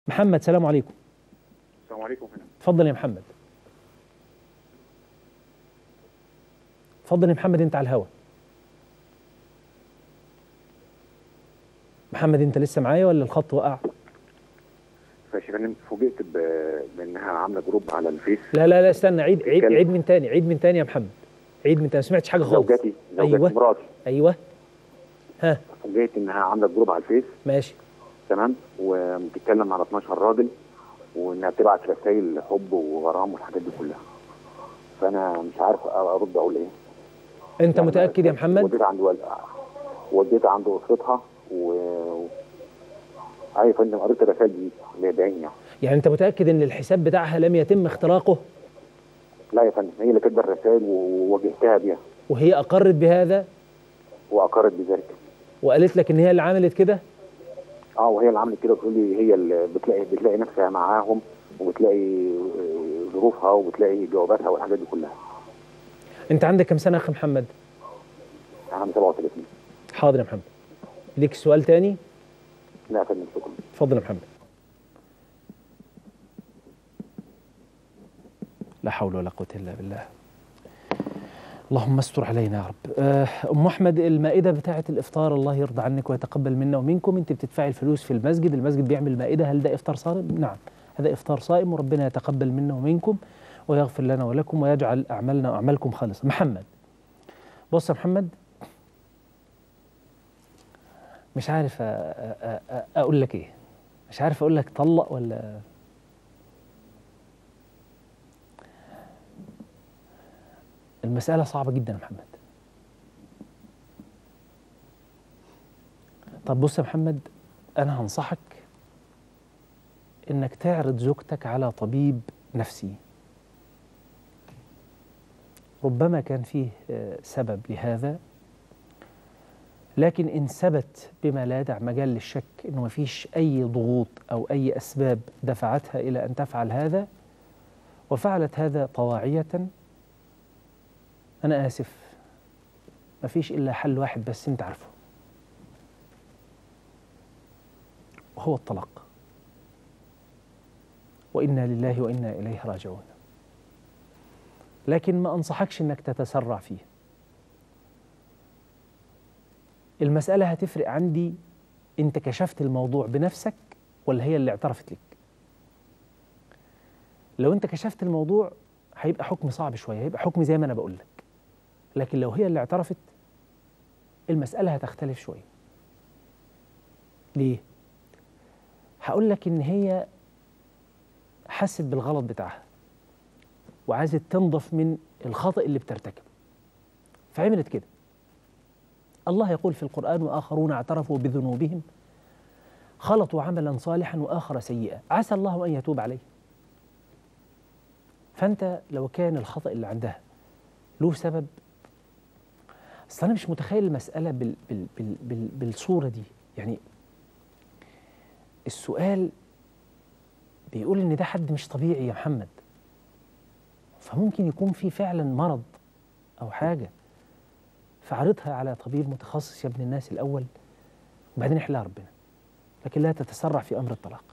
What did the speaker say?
محمد سلام عليكم السلام عليكم هنا اتفضل يا محمد اتفضل يا محمد انت على الهوا محمد انت لسه معايا ولا الخط وقع فاشي فندم فوجئت ب- بانها عامله جروب على الفيس لا لا لا استنى عيد عيد اتكلم. عيد من تاني عيد من تاني يا محمد عيد من تاني ما سمعتش حاجه خالص زوجتي زوجتي أيوة. مراتي ايوه ها فوجئت انها عامله جروب على الفيس ماشي تمام وبتتكلم على 12 راجل وانها بتبعت رسائل حب وغرام والحاجات دي كلها فانا مش عارف ارد اقول ايه انت يعني متاكد يا محمد وديت عند وال... وديت عند اسرتها و ايوه يا فندم قريت الرسائل دي اللي بعيني يعني يعني انت متاكد ان الحساب بتاعها لم يتم اختراقه لا يا فندم هي اللي كاتبه الرسائل وواجهتها بيها وهي اقرت بهذا واقرت بذلك وقالت لك ان هي اللي عملت كده اه وهي اللي عملت كده بتقول لي هي اللي بتلاقي بتلاقي نفسها معاهم وبتلاقي آه، ظروفها وبتلاقي جواباتها والحاجات دي كلها انت عندك كم سنه يا اخ محمد انا من 37 حاضر يا محمد ليك سؤال تاني لا يا فندم شكرا اتفضل يا محمد لا حول ولا قوة إلا بالله اللهم استر علينا يا رب آه، أم أحمد المائدة بتاعة الإفطار الله يرضى عنك ويتقبل منا ومنكم أنت بتدفعي الفلوس في المسجد المسجد بيعمل مائدة هل ده إفطار صائم؟ نعم هذا إفطار صائم وربنا يتقبل منا ومنكم ويغفر لنا ولكم ويجعل أعمالنا وأعمالكم خالصة محمد بص يا محمد مش عارف أ- أ- أ- أقول لك إيه مش عارف أقول لك طلق ولا المسألة صعبة جدا يا محمد طب بص يا محمد أنا هنصحك إنك تعرض زوجتك على طبيب نفسي ربما كان فيه آه، سبب لهذا لكن إن ثبت بما لا يدع مجال للشك إنه مفيش أي ضغوط أو أي أسباب دفعتها إلى أن تفعل هذا وفعلت هذا طواعية أنا آسف مفيش إلا حل واحد بس أنت عارفه وهو الطلاق وإنا لله وإنا إليه راجعون لكن ما أنصحكش إنك تتسرع فيه المسألة هتفرق عندي أنت كشفت الموضوع بنفسك ولا هي اللي اعترفت لك لو أنت كشفت الموضوع هيبقى حكم صعب شوية هيبقى حكم زي ما أنا بقول لك لكن لو هي اللي اعترفت المسألة هتختلف شوية ليه؟ هقول لك إن هي حست بالغلط بتاعها وعايزة تنضف من الخطأ اللي بترتكبه فعملت كده الله يقول في القرآن وآخرون اعترفوا بذنوبهم خلطوا عملا صالحا وآخر سيئا عسى الله أن يتوب عليه فأنت لو كان الخطأ اللي عندها له سبب اصل انا مش متخيل المساله بال بال بال بال بالصوره دي يعني السؤال بيقول ان ده حد مش طبيعي يا محمد فممكن يكون في فعلا مرض او حاجه فعرضها على طبيب متخصص يا ابن الناس الاول وبعدين يحلها ربنا لكن لا تتسرع في امر الطلاق